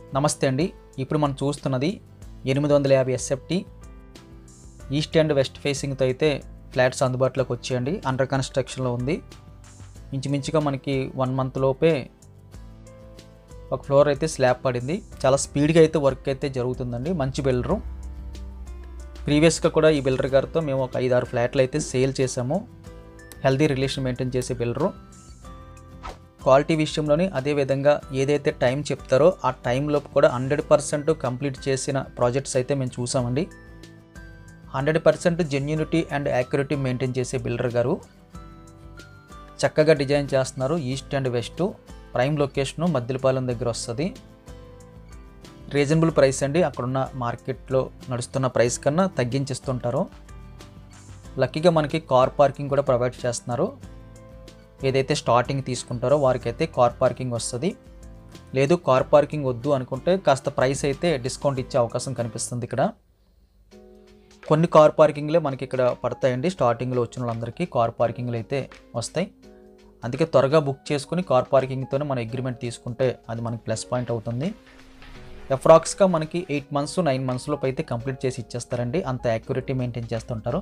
నమస్తే అండి ఇప్పుడు మనం చూస్తున్నది ఎనిమిది వందల యాభై ఎస్ఎఫ్టీ ఈస్ట్ అండ్ వెస్ట్ ఫేసింగ్తో అయితే ఫ్లాట్స్ అందుబాటులోకి వచ్చాయండి అండర్ కన్స్ట్రక్షన్లో ఉంది ఇంచుమించుగా మనకి వన్ మంత్ లోపే ఒక ఫ్లోర్ అయితే స్లాబ్ పడింది చాలా స్పీడ్గా అయితే వర్క్ అయితే జరుగుతుందండి మంచి బిల్డరు ప్రీవియస్గా కూడా ఈ బిల్డర్ గారితో మేము ఒక ఐదు ఆరు ఫ్లాట్లు అయితే సేల్ చేసాము హెల్దీ రిలేషన్ మెయింటైన్ చేసే బిల్డరు క్వాలిటీ విషయంలోని అదే విధంగా ఏదైతే టైం చెప్తారో ఆ టైంలో కూడా హండ్రెడ్ పర్సెంట్ కంప్లీట్ చేసిన ప్రాజెక్ట్స్ అయితే మేము చూసామండి hundred percent genuinity and accuracy maintain చేసే బిల్డర్ గారు చక్కగా డిజైన్ చేస్తున్నారు east and west prime location Maddilapalem దగ్గర వస్తుంది రీజనబుల్ ప్రైస్ అండి అక్కడున్న మార్కెట్లో నడుస్తున్న ప్రైస్ కన్నా తగ్గించిస్తుంటారు లక్కీగా మనకి కార్ పార్కింగ్ కూడా ప్రొవైడ్ చేస్తున్నారు ఏదైతే స్టార్టింగ్ తీసుకుంటారో వారికైతే కార్ పార్కింగ్ వస్తుంది లేదు కార్ పార్కింగ్ వద్దు అనుకుంటే కాస్త ప్రైస్ అయితే డిస్కౌంట్ ఇచ్చే అవకాశం కనిపిస్తుంది ఇక్కడ కొన్ని కార్ పార్కింగ్లే మనకి ఇక్కడ పడతాయండి స్టార్టింగ్లో వచ్చిన వాళ్ళందరికీ కార్ పార్కింగ్లు అయితే వస్తాయి అందుకే త్వరగా బుక్ చేసుకుని కార్ పార్కింగ్తోనే మన అగ్రిమెంట్ తీసుకుంటే అది మనకి ప్లస్ పాయింట్ అవుతుంది అప్రాక్స్గా మనకి ఎయిట్ మంత్స్ నైన్ మంత్స్లోపు అయితే కంప్లీట్ చేసి ఇచ్చేస్తారండి అంత యాక్యురేటీ మెయింటైన్ చేస్తుంటారు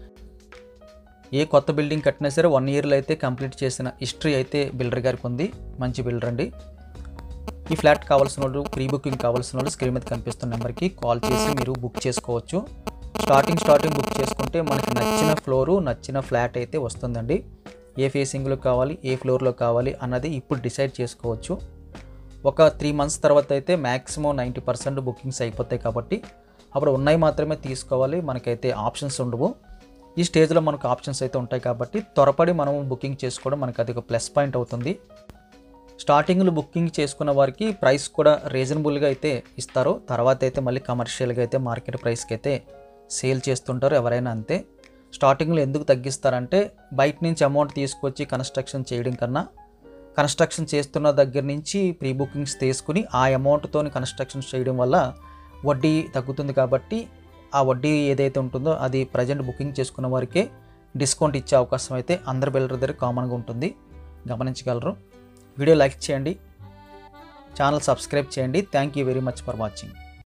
ఏ కొత్త బిల్డింగ్ కట్టినా సరే వన్ ఇయర్లో అయితే కంప్లీట్ చేసిన హిస్టరీ అయితే బిల్డర్ గారికి ఉంది మంచి బిల్డర్ అండి ఈ ఫ్లాట్ కావాల్సిన వాళ్ళు ప్రీ బుకింగ్ కావాల్సిన వాళ్ళు స్క్రీన్ మీద కనిపిస్తున్న నెంబర్కి కాల్ చేసి మీరు బుక్ చేసుకోవచ్చు స్టార్టింగ్ స్టార్టింగ్ బుక్ చేసుకుంటే మనకి నచ్చిన ఫ్లోరు నచ్చిన ఫ్లాట్ అయితే వస్తుందండి ఏ ఫేసింగ్లో కావాలి ఏ ఫ్లోర్లో కావాలి అన్నది ఇప్పుడు డిసైడ్ చేసుకోవచ్చు ఒక త్రీ మంత్స్ తర్వాత అయితే మ్యాక్సిమం నైంటీ పర్సెంట్ బుకింగ్స్ అయిపోతాయి కాబట్టి అప్పుడు ఉన్నాయి మాత్రమే తీసుకోవాలి మనకైతే ఆప్షన్స్ ఉండవు ఈ స్టేజ్లో మనకు ఆప్షన్స్ అయితే ఉంటాయి కాబట్టి త్వరపడి మనం బుకింగ్ చేసుకోవడం మనకు అది ఒక ప్లస్ పాయింట్ అవుతుంది స్టార్టింగ్లో బుకింగ్ చేసుకున్న వారికి ప్రైస్ కూడా రీజనబుల్గా అయితే ఇస్తారు తర్వాత అయితే మళ్ళీ కమర్షియల్గా అయితే మార్కెట్ ప్రైస్కి అయితే సేల్ చేస్తుంటారు ఎవరైనా అంతే స్టార్టింగ్లో ఎందుకు తగ్గిస్తారంటే బయట నుంచి అమౌంట్ తీసుకొచ్చి కన్స్ట్రక్షన్ చేయడం కన్నా కన్స్ట్రక్షన్ చేస్తున్న దగ్గర నుంచి ప్రీ బుకింగ్స్ తీసుకుని ఆ అమౌంట్తో కన్స్ట్రక్షన్ చేయడం వల్ల వడ్డీ తగ్గుతుంది కాబట్టి ఆ వడ్డీ ఏదైతే ఉంటుందో అది ప్రజెంట్ బుకింగ్ చేసుకున్న వారికే డిస్కౌంట్ ఇచ్చే అవకాశం అయితే అందరి బిల్డర్ దగ్గర కామన్గా ఉంటుంది గమనించగలరు వీడియో లైక్ చేయండి ఛానల్ సబ్స్క్రైబ్ చేయండి thank you very much for watching